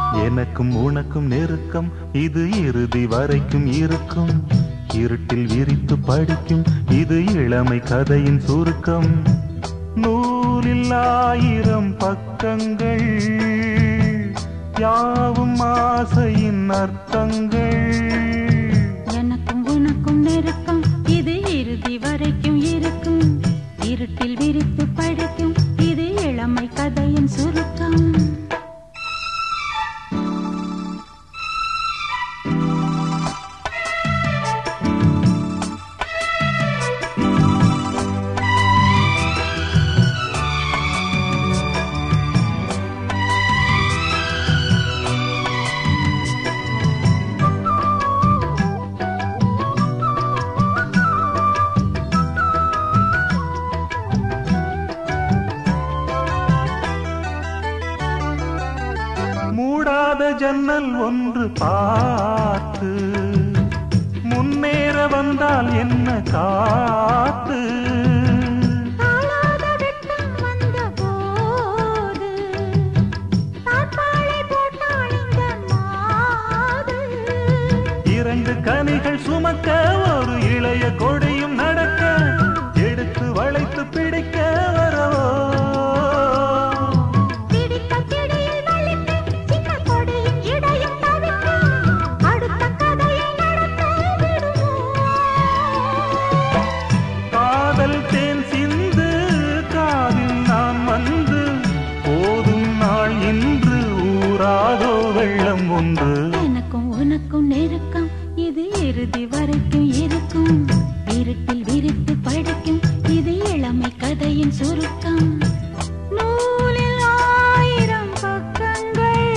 எனக்கும் உனக்கும் நெருக்கம் இது இறுதி வரைக்கும் இருக்கும் இருட்டில் விரித்து படிக்கும் இது இளமை கதையின் சுருக்கம் நூலில் ஆயிரம் பக்கங்கள் யாவும் ஆசையின் அர்த்தங்கள் எனக்கும் உனக்கும் நெருக்கம் இது இறுதி வரைக்கும் இருக்கும் இருட்டில் விரித்து படிக்கும் இது இளமை கதையின் சுருக்கம் மூடாத ஜன்னல் ஒன்று பார்த்து முன்னேற வந்தால் என்ன காத்து தாழாத வெட்கம் வந்த போது தாழ்பாளை போட்டாள் இந்த மாது இரண்டு கனிகள் சுமக்க ஒரு இளைய கொடியும் நடக்க எடுத்து வளைத்து பிடிக்க வரவோ பிடித்த பிடியில் வலித்து சின்ன கொடியின் இடையும் தவிக்க அடுத்த கதையை நடத்த விடுவோம் காதல் தேன் சிந்து காதில் நான் வந்து போதும் நாள் இன்று ஊராதோ வெள்ளம் ஒன்று எனக்கும் உனக்கும் நெருக்கம் இது இறுதி வரைக்கும் இருக்கும் இருட்டில் விரித்து படிக்கும் இது இளமை கதையின் சுருக்கம் நூலில் ஆயிரம் பக்கங்கள்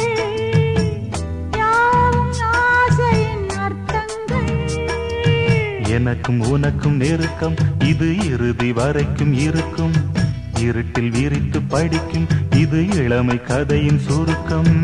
யாவும் ஆசையின் அர்த்தங்கள் எனக்கும் உனக்கும் நெருக்கம் இது இறுதி வரைக்கும் இருக்கும் இருட்டில் விரித்து படிக்கும் இது இளமை கதையின் சுருக்கம்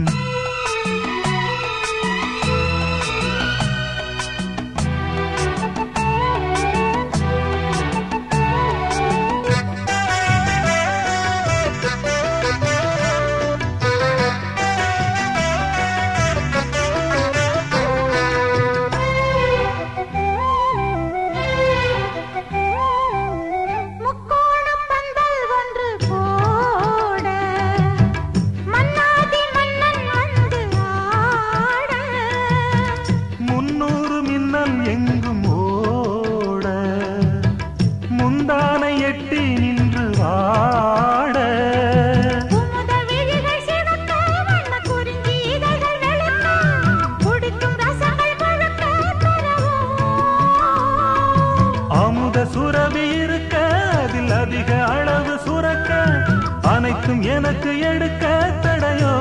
முக்கோணம் பந்தல் ஒன்று போட மன்னாதி மன்னன் வந்து ஆட முன்னூறு மின்னல் எங்கும் ஓட முந்தானை எட்டி நின்று வாட குமுத விழிகள் சிவக்க, வண்ண குறிஞ்சி இதழ்கள் வெளுக்க, குடிக்கும் ரசங்கள் முழுக்க தரவோ. அமுத சுரபி இருக்க அதில் அதிக அளவு சுரக்க அனைத்தும் எனக்கு எடுக்க தடையோ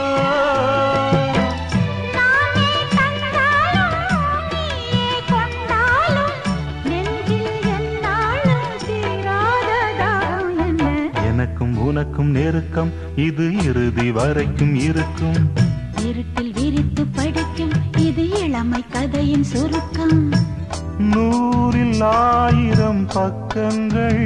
நானே தந்தாலும், நீயே கொண்டாலும், நெஞ்சில் எந்நாளும் தீராததாம் என்ன எனக்கும் உனக்கும் நெருக்கம் இது இறுதி வரைக்கும் இருக்கும் இருட்டில் விரித்து படிக்கும் இது இளமை கதையின் சுருக்கம் நூறில் ஆயிரம் பக்கங்கள்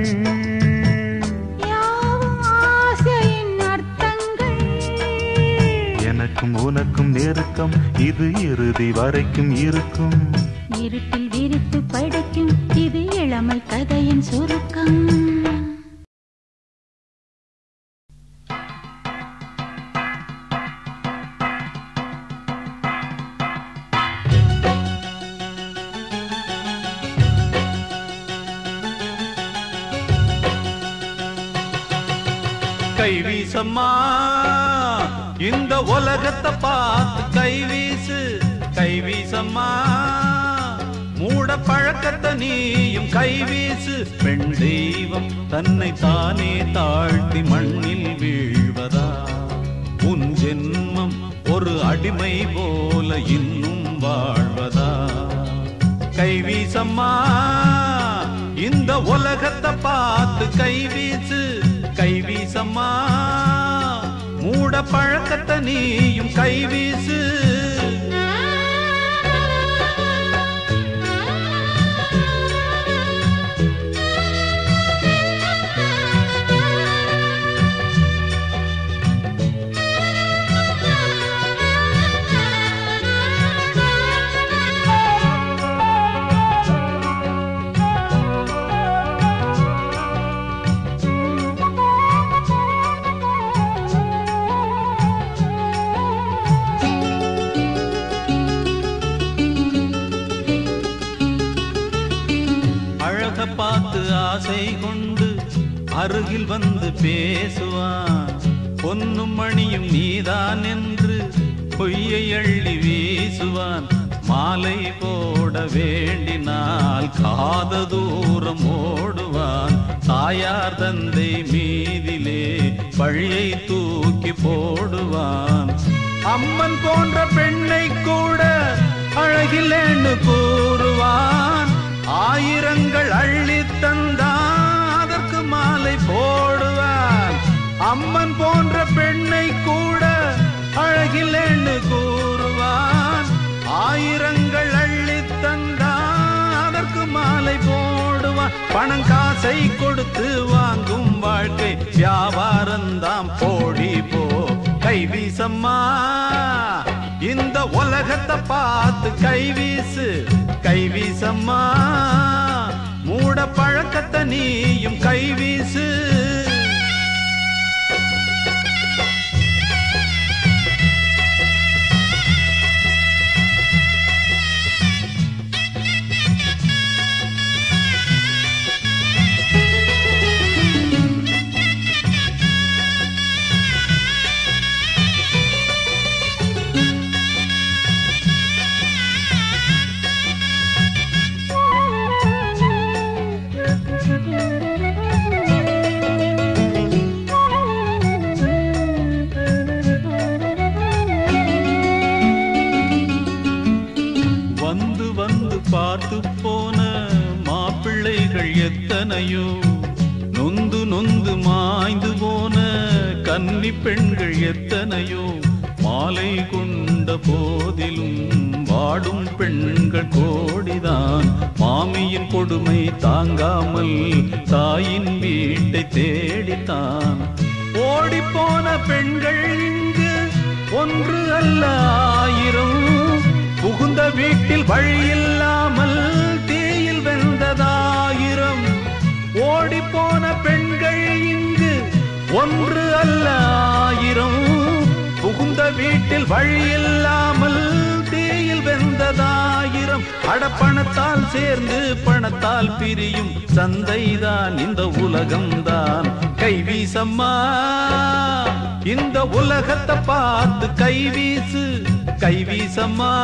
யாவும் ஆசையின் அர்த்தங்கள் எனக்கும் உனக்கும் நெருக்கம் இது இறுதி வரைக்கும் இருக்கும் இருட்டில் விரித்து படிக்கும் இது இளமை கதையின் சுருக்கம் கைவீசம்மா இந்த உலகத்தை பார்த்து கைவீசு கைவீசம்மா மூட பழக்கத்தை நீயும் கைவீசு பெண் தெய்வம் தன்னை தானே தாழ்த்தி மண்ணில் வீழ்வதா உன் ஜென்மம் ஒரு அடிமை போல இன்னும் வாழ்வதா கைவீசம்மா இந்த உலகத்தை பார்த்து கைவீசு கைவீசம்மா மூட பழக்கத்தை நீயும் கைவீசு ஆ பார்த்து ஆசை கொண்டு அருகில் வந்து பேசுவான் பொன்னும் மணியும் நீதான் என்று பொய்யை அள்ளி வீசுவான் மாலை போட வேண்டினால் காத தூரம் ஓடுவான் தாயார் தந்தை மீதிலே பழியை தூக்கி போடுவான் அம்மன் போன்ற பெண்ணை கூட அழகில்லைன்னு கூறுவான் ஆயிரங்கள் அள்ளி தந்தான் அதற்கு மாலை போடுவான் அம்மன் போன்ற பெண்ணை கூட அழகில்லைன்னு கூறுவான் ஆயிரங்கள் அள்ளி தந்தான் அதற்கு மாலை போடுவான் பணம் காசை கொடுத்து வாங்கும் வாழ்க்கை வியாபாரந்தாம் போடி போ கைவீசம்மா இந்த உலகத்தை பார்த்து கைவீசு கைவீசம்மா மூட பழக்கத்தை நீயும் கைவீசு வந்து வந்து பார்த்து போன மாப்பிள்ளைகள் எத்தனையோ நொந்து நொந்து மாய்ந்து போன கன்னி பெண்கள் எத்தனையோ மாலை கொண்ட போதிலும் வாடும் பெண்கள் கோடிதான் மாமியின் கொடுமை தாங்காமல் தாயின் வீட்டை தேடித்தான் ஓடிப்போன பெண்கள் இங்கு ஒன்று அல்ல ஆயிரம் புகுந்த வீட்டில் வழியில்லாமல் தீயில் வெந்ததாயிரம் ஓடிப்போன பெண்கள் இங்கு ஒன்று அல்ல ஆயிரம் புகுந்த வீட்டில் வழியில்லாமல் தீயில் வெந்ததாயிரம் அடப்பணத்தால் சேர்ந்து பணத்தால் பிரியும் சந்தைதான் இந்த உலகம்தான் கைவீசம்மா இந்த உலகத்தை பார்த்து கைவீசு கைவீசம்மா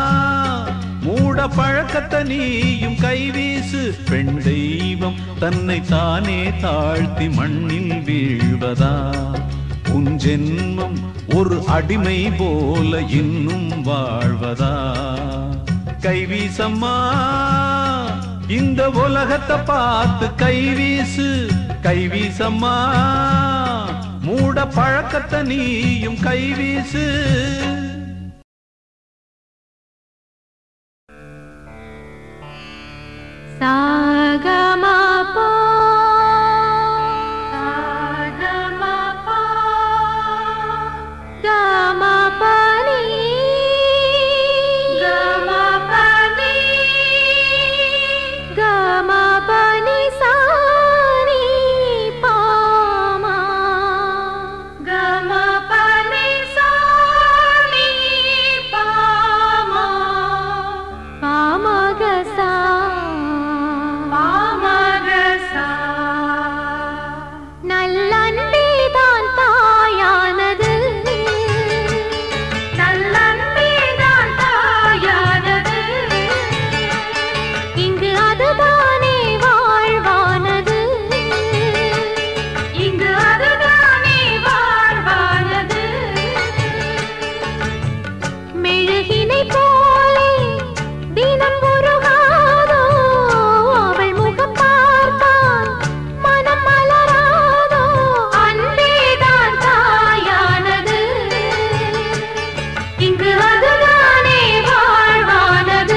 மூட பழக்கத்தை நீயும் கைவீசு பெண் தெய்வம் தன்னை தானே தாழ்த்தி மண்ணில் வீழ்வதா உன் ஜென்மம் ஒரு அடிமை போல இன்னும் வாழ்வதா கைவீசம்மா இந்த உலகத்தை பார்த்து கைவீசு கைவீசம்மா மூட பழக்கத்தை நீயும் கைவீசு சாகமபா சாகமபா கமபனி கமபனி கமபனி சாரி பாமா கமபனி சாரி பாமா பாமகசா பாமகசா நல்லன்பேதான் தாயானது நல்லன்பேதான் தாயானது இங்கு அதுதானே வாழ்வானது இங்கு அதுதானே வாழ்வானது மெழுகினை போலே தினம் உருகாதோ அவள் முகம் பார்த்தால் மனம் மலராதோ அன்பேதான் தாயானது இங்கு அதுதானே வாழ்வானது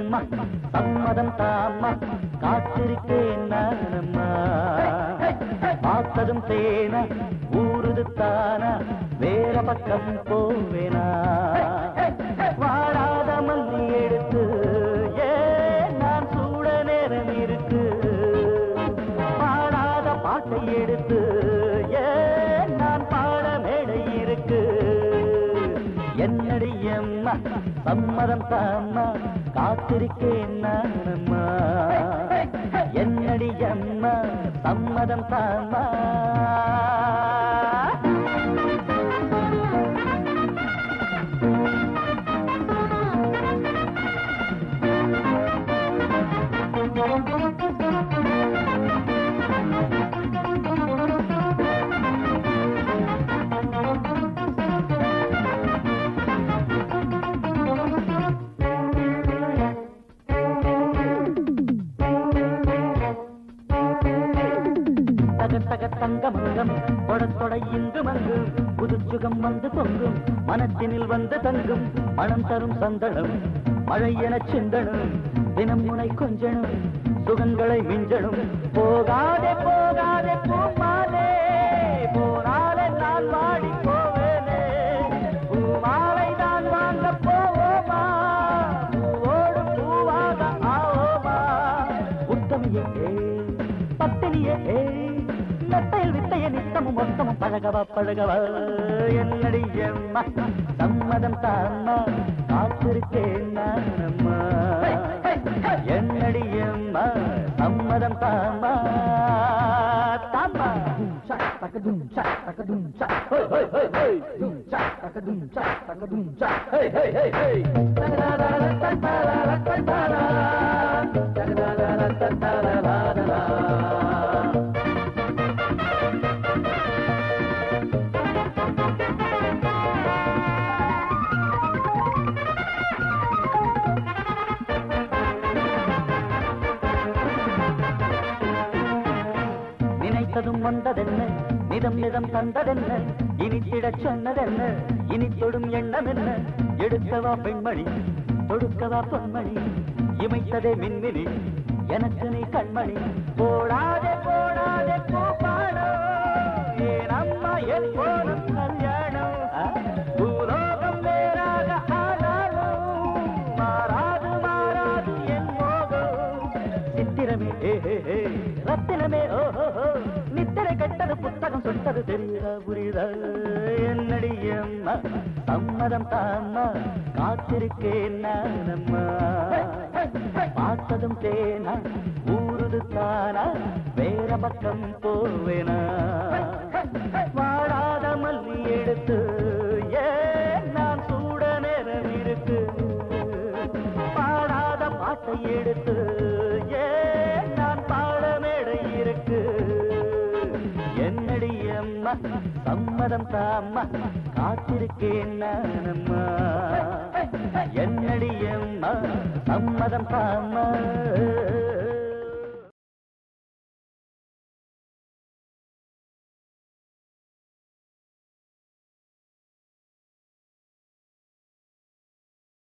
அம்மா சம்மதம் தாம்மா காத்திருக்கேன் நானம்மா பார்த்ததும் தேனா ஊருது தானா வேற பக்கம் போவேனா வாடாத மல்லி எடுத்து ஏன் நான் சூட நேரம் இருக்கு பாடாத பாட்டை எடுத்து ஏன் நான் பாட மேடை இருக்கு என்னடி அம்மா சம்மதம் தாம்மா காத்திருக்கேன் நானம்மா என்னடி அம்மா சம்மதம் தாம்மா தக தக தங்க மங்கம் தொட தொட இங்கு மங்கும் புதுச்சுகம் வந்து தொங்கும் மனத்தினில் வந்து தங்கும் மனம் தரும் சந்தனம் மழை என சிந்தனும் தினம் முனை கொஞ்சனும் சுகங்களை மிஞ்சனும் போகாதே போகாதே பூமாலே போனாலே நான் வாடி போவேனே பூமாலை நான் வாங்க போவோமா பூவோடு பூவாக ஆவோமா உத்தமியே பத்தினியே நத்தையில் வித்தைய நித்தமும் மொத்தமும் பழகவா பழகவா என்னடி அம்மா சம்மதம் தாம்மா காத்திருக்கேன் நானம்மா என்னடி அம்மா சம்மதம் தாம்மா தாம்மா தக்கதும் தக்கதும் தக்கதும் தக்கதும் நினைத்ததும் வந்ததென்ன நிதம் நிதம் தந்ததென்ன இனித்திடச் சொன்னதென்ன இனி தொடும் எண்ணம் என்ன எடுக்கவா பெண்மணி தொடுக்கவா பொன்மணி இமைத்ததே மின்மினி எனக்கு நீ கண்மணி போடாதே போடாதே பூப்பாடோ ஏன் அம்மா என் போலும் கல்யாணம் பூலோகம் வேறாக ஆனாலும் மாறாது மாறாது என் மோகம் சித்திரமே ஏ ஏ, ஏ, ரத்தினமே ஓ ஓ, ஓ, நித்திரை கெட்டது புத்தகம் சுட்டது தெரியுதா புரியுதா என்னடி அம்மா சம்மதம் தாம்மா காத்திருக்கேன் நானம்மா பார்த்ததும் தேனா ஊருது தானா வேற பக்கம் போவேனா வாடாத மல்லி எடுத்து ஏன் நான் சூட நேரம் இருக்கு பாடாத பாட்டை எடுத்து ஏன் நான் பாட மேடை இருக்கு என்னடி அம்மா சம்மதம் தாம்மா காத்திருக்கேன் நானம்மா என்னடி அம்மா சம்மதம் தாம்மா